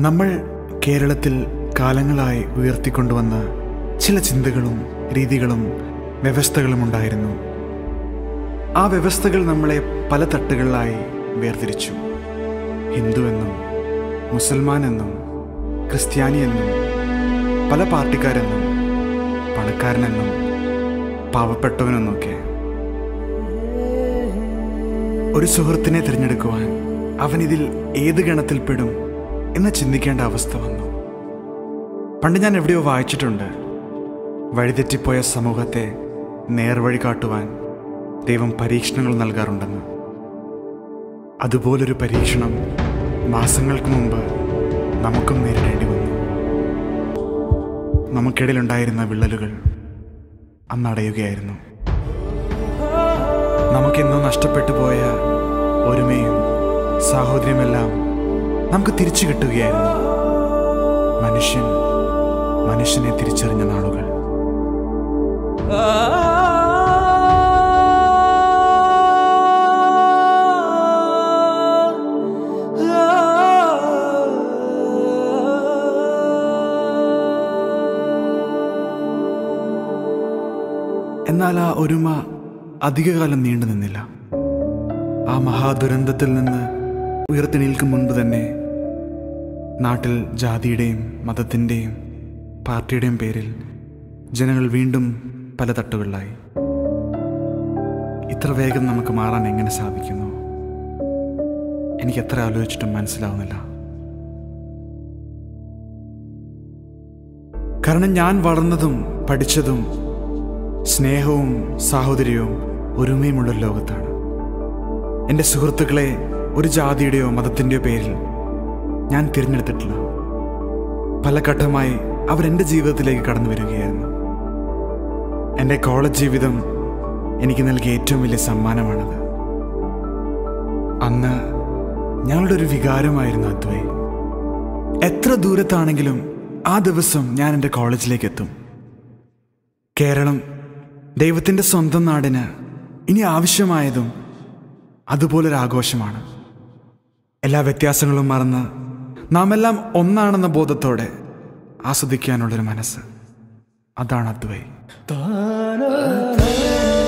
നമ്മൾ കേരളത്തിൽ കാലങ്ങളായി ഉയർത്തിക്കൊണ്ടുവന്ന ചില ചിന്തകളും രീതികളും വ്യവസ്ഥകളും ഉണ്ടായിരുന്നു ആ വ്യവസ്ഥകൾ നമ്മളെ പല തട്ടുകളിലായി വേർതിരിച്ചു ഹിന്ദു എന്നും മുസൽമാൻ എന്നും ക്രിസ്ത്യാനി എന്നും പല പാർട്ടിക്കാരെന്നും പണക്കാരനെന്നും പാവപ്പെട്ടവനെന്നൊക്കെ ഒരു സുഹൃത്തിനെ തിരഞ്ഞെടുക്കുവാൻ അവൻ ഇതിൽ ഏത് ഗണത്തിൽപ്പെടും എന്ന് ചിന്തിക്കേണ്ട അവസ്ഥ വന്നു പണ്ട് ഞാൻ എവിടെയോ വായിച്ചിട്ടുണ്ട് വഴിതെറ്റിപ്പോയ സമൂഹത്തെ നേർവഴി കാട്ടുവാൻ ദൈവം പരീക്ഷണങ്ങൾ നൽകാറുണ്ടെന്ന് അതുപോലൊരു പരീക്ഷണം മാസങ്ങൾക്ക് മുമ്പ് നമുക്കും നേരിടേണ്ടി വന്നു നമുക്കിടയിലുണ്ടായിരുന്ന വിള്ളലുകൾ അന്നടയുകയായിരുന്നു നമുക്കെന്നോ നഷ്ടപ്പെട്ടു പോയ ഒരുമയും സാഹോദര്യമെല്ലാം നമുക്ക് തിരിച്ചു കിട്ടുകയായിരുന്നു മനുഷ്യൻ മനുഷ്യനെ തിരിച്ചറിഞ്ഞ നാളുകൾ എന്നാൽ ആ ഒരുമ അധികകാലം നീണ്ടു നിന്നില്ല ആ മഹാദുരന്തത്തിൽ നിന്ന് ഉയർത്തെണീൽക്കും മുൻപ് തന്നെ നാട്ടിൽ ജാതിയുടെയും മതത്തിൻ്റെയും പാർട്ടിയുടെയും പേരിൽ ജനങ്ങൾ വീണ്ടും പല തട്ടുകളിലായി ഇത്ര വേഗം നമുക്ക് മാറാൻ എങ്ങനെ സാധിക്കുന്നു എനിക്ക് എത്ര ആലോചിച്ചിട്ടും മനസ്സിലാവുന്നില്ല കാരണം ഞാൻ വളർന്നതും പഠിച്ചതും സ്നേഹവും സാഹോദര്യവും ഒരുമയുമുള്ള ഒരു ലോകത്താണ് എൻ്റെ സുഹൃത്തുക്കളെ ഒരു ജാതിയുടെയോ മതത്തിൻ്റെയോ പേരിൽ ഞാൻ തിരഞ്ഞെടുത്തിട്ടില്ല പല ഘട്ടമായി അവരെൻ്റെ ജീവിതത്തിലേക്ക് കടന്നു വരികയായിരുന്നു എൻ്റെ കോളേജ് ജീവിതം എനിക്ക് നൽകിയ ഏറ്റവും വലിയ സമ്മാനമാണത് അന്ന് ഞങ്ങളുടെ ഒരു വികാരമായിരുന്നു അദ്വൈ എത്ര ദൂരത്താണെങ്കിലും ആ ദിവസം ഞാൻ എൻ്റെ കോളേജിലേക്ക് എത്തും കേരളം ദൈവത്തിൻ്റെ സ്വന്തം നാടിന് ഇനി ആവശ്യമായതും അതുപോലൊരു ആഘോഷമാണ് എല്ലാ വ്യത്യാസങ്ങളും മറന്ന് നാം എല്ലാം ഒന്നാണെന്ന ബോധത്തോടെ ആസ്വദിക്കാനുള്ളൊരു മനസ്സ് അതാണ് അദ്വൈ താന